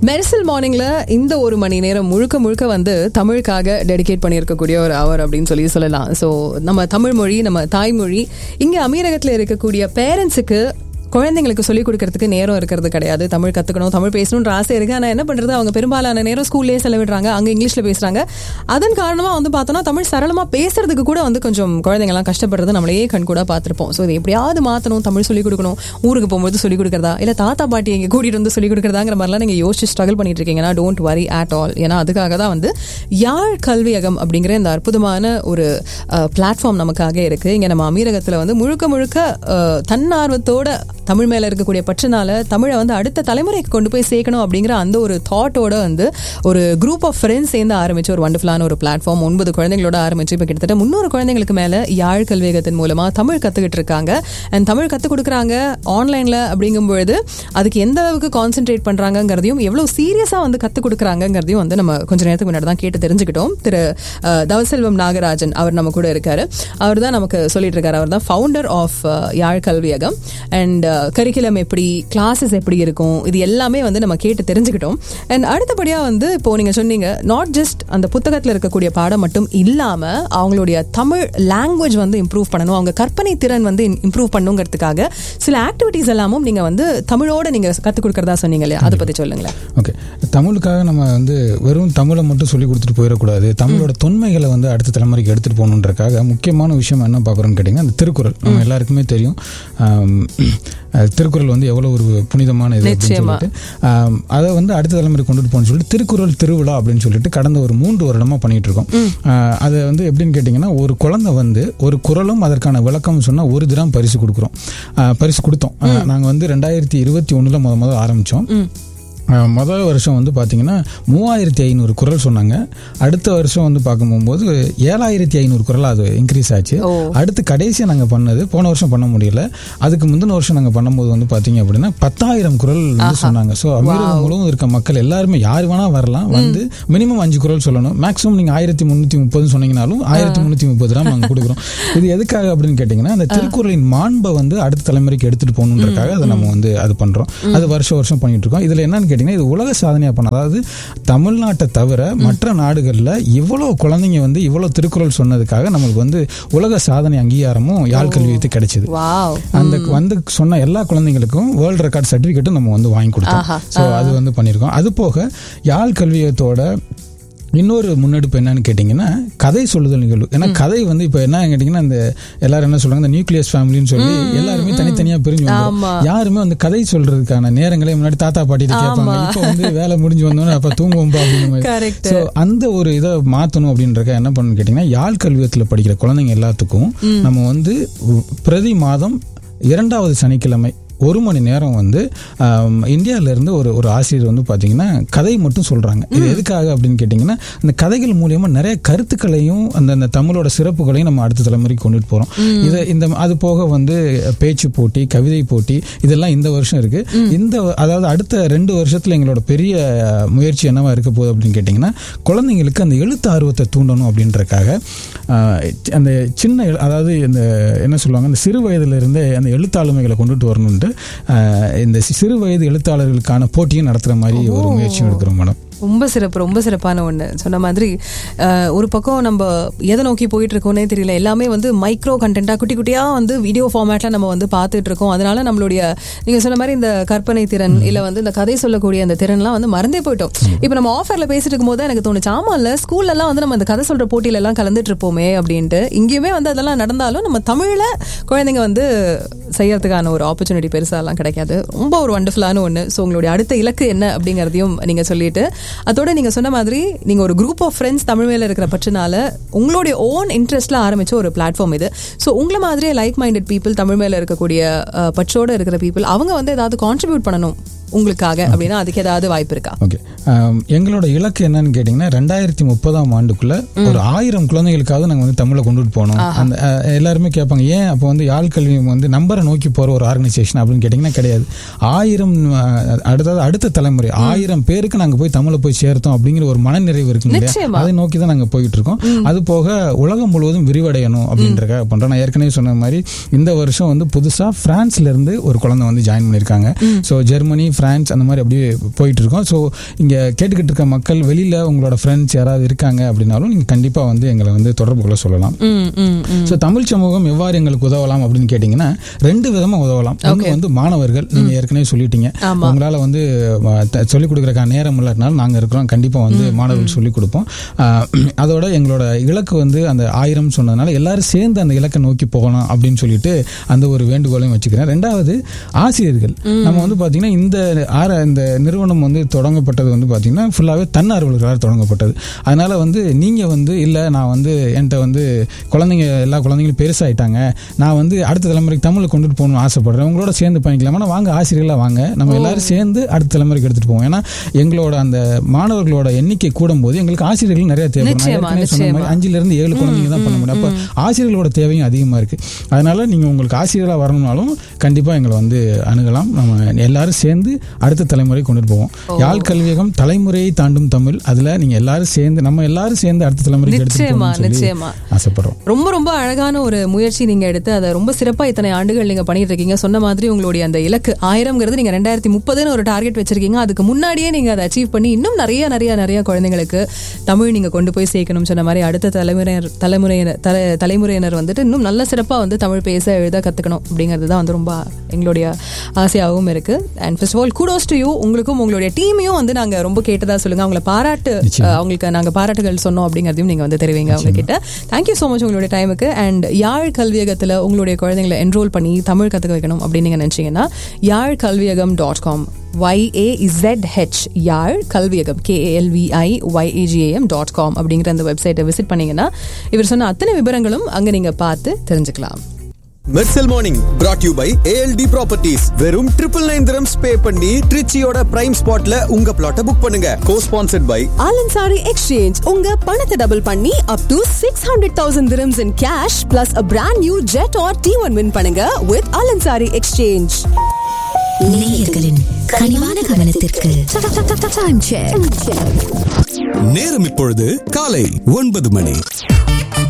மெர்சல் மார்னிங்ல இந்த ஒரு மணி நேரம் முழுக்க முழுக்க வந்து தமிழுக்காக டெடிகேட் பண்ணியிருக்கக்கூடிய ஒரு அவர் அப்படின்னு சொல்லி சொல்லலாம் ஸோ நம்ம தமிழ் மொழி நம்ம தாய்மொழி இங்கே அமீரகத்தில் இருக்கக்கூடிய பேரண்ட்ஸுக்கு குழந்தைங்களுக்கு சொல்லிக் கொடுக்கறதுக்கு நேரம் இருக்கிறது கிடையாது தமிழ் கற்றுக்கணும் தமிழ் பேசணுன்ற ஆசை இருக்கு ஆனால் என்ன பண்ணுறது அவங்க பெரும்பாலான நேரம் ஸ்கூல்லேயே செலவிடுறாங்க அங்கே இங்கிலீஷில் பேசுகிறாங்க அதன் காரணமாக வந்து பார்த்தோன்னா தமிழ் சரளமாக பேசுறதுக்கு கூட வந்து கொஞ்சம் குழந்தைங்கலாம் கஷ்டப்படுறது நம்மளையே கண் கூட பார்த்துருப்போம் ஸோ இதை எப்படியாவது மாற்றணும் தமிழ் சொல்லிக் கொடுக்கணும் ஊருக்கு போகும்போது சொல்லிக் கொடுக்குறதா இல்லை தாத்தா பாட்டி எங்கே கூட்டிகிட்டு வந்து சொல்லிக் கொடுக்குறதாங்கிற மாதிரிலாம் நீங்கள் யோசிச்சு ஸ்ட்ரகிள் பண்ணிட்டு இருக்கீங்கன்னா டோன்ட் வரி அட் ஆல் ஏன்னா அதுக்காக தான் வந்து யாழ் கல்வியகம் அப்படிங்கிற இந்த அற்புதமான ஒரு பிளாட்ஃபார்ம் நமக்காக இருக்கு இங்கே நம்ம அமீரகத்தில் வந்து முழுக்க முழுக்க அஹ், தன்னார்வத்தோட தமிழ் மேல இருக்கக்கூடிய பற்றுனால தமிழை வந்து அடுத்த தலைமுறைக்கு கொண்டு போய் சேர்க்கணும் அப்படிங்கிற அந்த ஒரு தாட்டோட வந்து ஒரு குரூப் ஆஃப் ஃப்ரெண்ட்ஸ் சேர்ந்து ஆரம்பிச்ச ஒரு வண்டர்ஃபுல்லான ஒரு பிளாட்ஃபார்ம் ஒன்பது குழந்தைங்களோட ஆரம்பிச்சு இப்போ கிட்டத்தட்ட முந்நூறு குழந்தைங்களுக்கு மேல யாழ் கல்வியகத்தின் மூலமா தமிழ் கத்துக்கிட்டு இருக்காங்க அண்ட் தமிழ் கத்துக் கொடுக்குறாங்க ஆன்லைன்ல அப்படிங்கும் பொழுது அதுக்கு எந்த அளவுக்கு கான்சென்ட்ரேட் பண்றாங்கங்கிறதையும் எவ்வளவு சீரியஸா வந்து கத்துக் கொடுக்குறாங்கங்கிறதையும் வந்து நம்ம கொஞ்ச நேரத்துக்கு முன்னாடி தான் கேட்டு தெரிஞ்சுக்கிட்டோம் திரு அஹ், தவசெல்வம் நாகராஜன் அவர் நம்ம கூட இருக்காரு அவர் தான் நமக்கு சொல்லிட்டு இருக்காரு அவர் தான் founder of Yaal Kalviyagam and curriculum எப்படி கிளாஸஸ் எப்படி இருக்கும் இது எல்லாமே வந்து நம்ம கேட்டு தெரிஞ்சுக்கிட்டோம் அண்ட் அடுத்தபடியா வந்து இப்போ நீங்க சொன்னீங்க நாட் ஜஸ்ட் அந்த புத்தகத்தில் இருக்கக்கூடிய பாடம் மட்டும் இல்லாம அவங்களுடைய தமிழ் லாங்குவேஜ் வந்து இம்ப்ரூவ் பண்ணணும் அவங்க கற்பனை திறன் வந்து இம்ப்ரூவ் பண்ணுங்கிறதுக்காக சில ஆக்டிவிட்டீஸ் எல்லாமும் நீங்க வந்து தமிழோட நீங்க கத்துக் கொடுக்கறதா சொன்னீங்க இல்லையா அதை பத்தி சொல்லுங்களேன் ஓகே தமிழுக்காக நம்ம வந்து வெறும் தமிழை மட்டும் சொல்லி கொடுத்துட்டு போயிடக்கூடாது தமிழோட தொன்மைகளை வந்து அடுத்த தலைமுறைக்கு எடுத்துட்டு போகணுன்றக்காக முக்கியமான விஷயம் என்ன பார்க்குறோன்னு கேட்டிங்கன்னா அந்த திருக்குறள் நம்ம எல்லாருக்குமே தெரியும் ஆம், அஹ், திருக்குறள் வந்து எவ்வளோ ஒரு புனிதமான இது அப்படின்னு நிச்சயமா. சொல்லிட்டு ஆம், அதை வந்து அடுத்த தலைமுறை கொண்டுட்டு போகணும்னு சொல்லிட்டு திருக்குறள் திருவிழா அப்படின்னு சொல்லிட்டு கடந்த ஒரு மூன்று வருடமா பண்ணிட்டு இருக்கோம் ஆஹ், அது வந்து எப்படின்னு கேட்டிங்கன்னா ஒரு குழந்தை வந்து ஒரு குறளும் அதற்கான விளக்கம் சொன்னா ஒரு தினம் பரிசு கொடுக்குறோம் ஆஹ், பரிசு கொடுத்தோம் ஆஹ், நாங்க வந்து ரெண்டாயிரத்தி இருபத்தி ஒண்ணுல முத முத ஆரம்பிச்சோம் ஆஹ், முதல் வருஷம் வந்து பார்த்தீங்கன்னா மூவாயிரத்தி ஐநூறு குரல் சொன்னாங்க அடுத்த வருஷம் வந்து பார்க்கும் போகும்போது ஏழாயிரத்தி ஐநூறு குரல் அது இன்க்ரீஸ் ஆச்சு ஓ. அடுத்து கடைசியாக நாங்கள் பண்ணது போன வருஷம் பண்ண முடியல அதுக்கு முந்தின வருஷம் நாங்கள் பண்ணும்போது வந்து பார்த்தீங்க அப்படின்னா பத்தாயிரம் குரல் வந்து சொன்னாங்க ஸோ அமீரகம் முழுவதும் இருக்க மக்கள் எல்லாருமே யார் வேணா வரலாம் வந்து மினிமம் அஞ்சு குரல் சொல்லணும் மேக்ஸிமம் நீங்கள் ஆயிரத்தி முந்நூற்றி முப்பது சொன்னீங்கனாலும் ஆயிரத்தி முந்நூற்றி முப்பது ரூபா நாங்கள் கொடுக்குறோம் இது எதுக்காக அப்படின்னு கேட்டிங்கன்னா அந்த திருக்குறளின் மாண்பை வந்து அடுத்த தலைமுறைக்கு எடுத்துட்டு போகணுன்றக்காக அதை நம்ம வந்து அது பண்ணுறோம் அது வருஷம் வருஷம் பண்ணிட்டு இருக்கோம் இதில் என்னன்னு கேட்டிங்கன்னா இது உலக சாதனையாக பண்ண அதாவது தமிழ்நாட்டை தவிர மற்ற நாடுகளில் இவ்வளோ குழந்தைங்க வந்து இவ்வளோ திருக்குறள் சொன்னதுக்காக நம்மளுக்கு வந்து உலக சாதனை அங்கீகாரமும் யாழ் கல்வியத்து கிடைச்சது வாவ் அந்த வந்து சொன்ன எல்லா குழந்தைங்களுக்கும் வேர்ல்டு ரெக்கார்ட் சர்டிஃபிகேட்டும் நம்ம வந்து வாங்கி கொடுத்தோம் ஆஹா. ஸோ அது வந்து பண்ணியிருக்கோம் அது போக யாழ் கல்வியத்தோட இன்னொரு முன்னெடுப்பு என்னன்னு கேட்டிங்கன்னா கதை சொல்லுதல் நிகழ்வு ஏன்னா கதை வந்து இப்போ என்ன கேட்டிங்கன்னா இந்த எல்லாரும் என்ன சொல்றாங்க இந்த நியூக்ளியஸ் ஃபேமிலின்னு சொல்லி எல்லாருமே தனித்தனியா பிரிஞ்சு வந்துரும். ஆமா. யாருமே வந்து கதை சொல்றதுக்கான நேரங்களே முன்னாடி தாத்தா பாட்டிட்டு கேட்பாங்க இப்போ வந்து வேலை முடிஞ்சு வந்தோன்னே அப்ப தூங்குவோம்பா அப்படிங்கிற மாதிரி Correct. ஸோ அந்த ஒரு இதை மாற்றணும் அப்படின்றக்க என்ன பண்ணணும்னு கேட்டிங்கன்னா யாழ் கல்வியத்தில் படிக்கிற குழந்தைங்க எல்லாத்துக்கும் நம்ம வந்து பிரதி மாதம் இரண்டாவது சனிக்கிழமை ஒரு மணி நேரம் வந்து ஆம், இந்தியால இருந்து ஒரு ஒரு ஆசிரியர் வந்து பார்த்தீங்கன்னா கதை மட்டும் சொல்றாங்க இது எதுக்காக அப்படின்னு கேட்டிங்கன்னா இந்த கதைகள் மூலியமா நிறைய கருத்துக்களையும் அந்த அந்த தமிழோட சிறப்புகளையும் நம்ம அடுத்த தலைமுறைக்கு கொண்டுட்டு போறோம் இதை இந்த அது போக வந்து பேச்சு போட்டி கவிதை போட்டி இதெல்லாம் இந்த வருஷம் இருக்கு இந்த அதாவது அடுத்த ரெண்டு வருஷத்துல எங்களோட பெரிய முயற்சி என்னவா இருக்க போகுது அப்படின்னு கேட்டிங்கன்னா குழந்தைங்களுக்கு அந்த எழுத்து ஆர்வத்தை தூண்டணும் அப்படின்றக்காக ஆஹ், அந்த சின்ன எழு- அதாவது இந்த என்ன சொல்லுவாங்க அந்த சிறு வயதுல இருந்தே அந்த எழுத்தாளுமைகளை கொண்டுட்டு வரணும்ட்டு ஆஹ், இந்த சி- சிறு வயது எழுத்தாளர்களுக்கான போட்டியும் நடத்துற மாதிரி ஒரு முயற்சியும் எடுக்கிறோம் மேடம் ரொம்ப சிறப்பு ரொம்ப சிறப்பான ஒன்று சொன்ன மாதிரி அஹ், ஒரு பக்கம் நம்ம எதை நோக்கி போயிட்டு இருக்கோம்னே தெரியல எல்லாமே வந்து மைக்ரோ கண்டென்ட்டாக குட்டி குட்டியாக வந்து வீடியோ ஃபார்மேட்டில் நம்ம வந்து பார்த்துட்டு இருக்கோம் அதனால நம்மளுடைய நீங்கள் சொன்ன மாதிரி இந்த கற்பனை திறன் இல்லை வந்து இந்த கதை சொல்லக்கூடிய அந்த திறன்லாம் வந்து மறந்தே போயிட்டோம் இப்போ நம்ம ஆஃபரில் பேசிட்டு இருக்கும்போது எனக்கு தோணுச்சு ஆமா இல்லை ஸ்கூல்லலாம் வந்து நம்ம அந்த கதை சொல்கிற போட்டியிலலாம் கலந்துட்டு இருப்போமே அப்படின்ட்டு இங்கேயுமே வந்து அதெல்லாம் நடந்தாலும் நம்ம தமிழில் குழந்தைங்க வந்து செய்யறதுக்கான ஒரு ஆப்பர்ச்சுனிட்டி பெருசாலாம் கிடைக்காது ரொம்ப ஒரு வண்டர்ஃபுல்லான ஒன்று ஸோ உங்களுடைய அடுத்த இலக்கு என்ன அப்படிங்கிறதையும் நீங்கள் சொல்லிட்டு அதோட நீங்கள் சொன்ன மாதிரி நீங்கள் ஒரு குரூப் ஆஃப் ஃப்ரெண்ட்ஸ் தமிழ் மேல இருக்கிற பற்றினால உங்களுடைய ஓன் இன்ட்ரெஸ்ட்ல ஆரம்பிச்ச ஒரு பிளாட்ஃபார்ம் இது ஸோ உங்களை மாதிரியே லைக் மைண்டட் பீப்புள் தமிழ் மேல இருக்கக்கூடிய அஹ், பற்றோட இருக்கிற பீப்புள் அவங்க வந்து ஏதாவது கான்ட்ரிபியூட் பண்ணணும் உங்களுக்காக அப்படின்னா அதுக்கு ஏதாவது வாய்ப்பு இருக்கா ஓகே ஆம், எங்களோட இலக்கு என்னன்னு கேட்டிங்கன்னா ரெண்டாயிரத்தி முப்பதாம் ஆண்டுக்குள்ள ஒரு ஆயிரம் குழந்தைகளுக்காவது நாங்கள் வந்து தமிழை கொண்டுட்டு போகணும் அந்த அஹ், எல்லாருமே கேட்பாங்க ஏன் அப்போ வந்து யாழ் கல்வி வந்து நம்பரை நோக்கி போகிற ஒரு ஆர்கனைசேஷன் அப்படின்னு கேட்டிங்கன்னா கிடையாது ஆயிரம் அஹ், அடுத்தது அடுத்த தலைமுறை ஆயிரம் பேருக்கு நாங்கள் போய் தமிழை போய் சேர்த்தோம் அப்படிங்கிற ஒரு மனநிறைவு இருக்கு இல்லையா நிச்சயமா. அதை நோக்கி தான் நாங்கள் போயிட்டு இருக்கோம் அது போக உலகம் முழுவதும் விரிவடையணும் அப்படின்றக்காக பண்றோம் நான் ஏற்கனவே சொன்ன மாதிரி இந்த வருஷம் வந்து புதுசா பிரான்ஸ்ல இருந்து ஒரு குழந்தை வந்து ஜாயின் பண்ணியிருக்காங்க ஸோ ஜெர்மனி பிரான்ஸ் அந்த மாதிரி அப்படியே போயிட்டு இருக்கோம் ஸோ இங்கே கேட்டுக்கிட்டு இருக்க மக்கள் வெளியில் உங்களோட ஃப்ரெண்ட்ஸ் யாராவது இருக்காங்க அப்படின்னாலும் நீங்கள் கண்டிப்பாக வந்து எங்களை வந்து தொடர்பு கொள்ள சொல்லலாம் ம், ம், ம். ஸோ தமிழ் சமூகம் எவ்வாறு எங்களுக்கு உதவலாம் அப்படின்னு கேட்டிங்கன்னா ரெண்டு விதமாக உதவலாம் ஒன்று வந்து மாணவர்கள் நீங்கள் ஏற்கனவே சொல்லிட்டீங்க ஆமா. உங்களால் வந்து அஹ், த- சொல்லிக் கொடுக்குறக்கான நேரம் இல்லாட்டினாலும் நாங்கள் இருக்கிறோம் கண்டிப்பாக வந்து மாணவர்கள் சொல்லிக் கொடுப்போம் அஹ், அதோட எங்களோட இலக்கு வந்து அந்த ஆயிரம் சொன்னதுனால எல்லாரும் சேர்ந்து அந்த இலக்கை நோக்கி போகலாம் அப்படின்னு சொல்லிட்டு அந்த ஒரு வேண்டுகோளையும் வச்சுக்கிறேன் ரெண்டாவது ஆசிரியர்கள் நம்ம வந்து பார்த்தீங்கன்னா இந்த ஆர இந்த நிறுவனம் வந்து தொடங்கப்பட்டது வந்து பார்த்தீங்கன்னா ஃபுல்லாகவே தன்னார்வலர்களால் தொடங்கப்பட்டது அதனால வந்து நீங்கள் வந்து இல்லை நான் வந்து என்கிட்ட வந்து குழந்தைங்க எல்லா குழந்தைங்களும் பெருசாயிட்டாங்க நான் வந்து அடுத்த தலைமுறைக்கு தமிழை கொண்டுட்டு போகணும்னு ஆசைப்படுறேன் உங்களோட சேர்ந்து பண்ணிக்கலாமா வாங்க ஆசிரியர்களாக வாங்க நம்ம எல்லாரும் சேர்ந்து அடுத்த தலைமுறைக்கு எடுத்துட்டு போவோம் ஏன்னா எங்களோட அந்த மாணவர்களோட எண்ணிக்கை கூடும்போது எங்களுக்கு ஆசிரியர்கள் நிறைய தேவை நான் நிச்சயமா, ஏற்கனவே சொன்ன மாதிரி அஞ்சுல இருந்து ஏழு குழந்தைங்க தான் பண்ண முடியும் அப்போ ஆசிரியர்களோட தேவையும் அதிகமாக இருக்கு அதனால நீங்க உங்களுக்கு ஆசிரியராக வரணும்னாலும் கண்டிப்பா எங்களை வந்து அணுகலாம் நம்ம எல்லாரும் சேர்ந்து அடுத்த தலைமுறை கொண்டுட்டு போவோம் யாழ் கல்வியகம் தலைமுறையை தாண்டும் தமிழ் அதுல நீங்க எல்லாரும் சேர்ந்து நம்ம எல்லாரும் சேர்ந்து அடுத்த தலைமுறைக்கு எடுத்துட்டு நிச்சயமா போகணும்னு சொல்லி நிச்சயமா ஆசைப்படுறோம் ரொம்ப ரொம்ப அழகான ஒரு முயற்சி நீங்க எடுத்து அதை ரொம்ப சிறப்பா இத்தனை ஆண்டுகள் நீங்க பண்ணிட்டு இருக்கீங்க சொன்ன மாதிரி உங்களுடைய அந்த இலக்கு ஆயிரம்ங்கிறது நீங்க ரெண்டாயிரத்தி முப்பதுன்னு ஒரு டார்கெட் வச்சிருக்கீங்க அதுக்கு முன்னாடியே நீங்க அதை அச்சீவ் பண்ணி இன்னும் நிறைய நிறைய நிறைய குழந்தைங்களுக்கு தமிழ் நீங்க கொண்டு போய் சேர்க்கணும் சொன்ன மாதிரி அடுத்த தலைமுறையினர் தலைமுறையினர் தலை தலைமுறையினர் வந்துட்டு இன்னும் நல்ல சிறப்பா வந்து தமிழ் பேச எழுத கத்துக்கணும் அப்படிங்கிறது தான் வந்து ரொம்ப எங்களுடைய ஆசையாகவும் இருக்கு and first of all kudos to you உங்களுக்கும் உங்களுடைய டீமையும் வந்து நாங்க ரொம்ப கேட்டதா சொல்லுங்க அவங்கள பாராட்டு அஹ், அவங்களுக்கு நாங்க பாராட்டுகள் சொன்னோம் அப்படிங்கறதையும் நீங்க வந்து தெரிவிங்க அவங்க கிட்ட தேங்க்யூ ஸோ மச் உங்களுடைய டைமுக்கு அண்ட் யாழ் கல்வியகத்துல உங்களுடைய குழந்தைங்களை என்ரோல் பண்ணி தமிழ் கத்துக்க வைக்கணும் அப்படின்னு நீங்க நினைச்சீங்கன்னா Yaal Kalviyagam dot com YAZH Yaal Kalviyagam KALVI YAGAM dot com அப்படிங்கிற அந்த வெப்சைட்டை விசிட் பண்ணீங்கன்னா இவர் சொன்ன அத்தனை விவரங்களும் அங்க நீங்க பார்த்து தெரிஞ்சுக்கலாம் Mersal morning brought you by ALT properties வெறும் ட்ரிபிள் நைன் திரம்ஸ் பே பண்ணி ட்ரிச்சியோட பிரைம் ஸ்பாட்ல உங்க பிளாட்டை புக் பண்ணுங்க co sponsored by Al Ansari exchange உங்க பணத்தை டபுள் பண்ணி up to six hundred thousand dirhams in cash plus a brand new Jetour T one win பண்ணுங்க வித் ஆலன்சாரி எக்ஸ்சேஞ்ச் நேயர்களின் கனிவான கவனத்திற்கு Time check. நேரம் இப்பொழுது காலை ஒன்பது மணி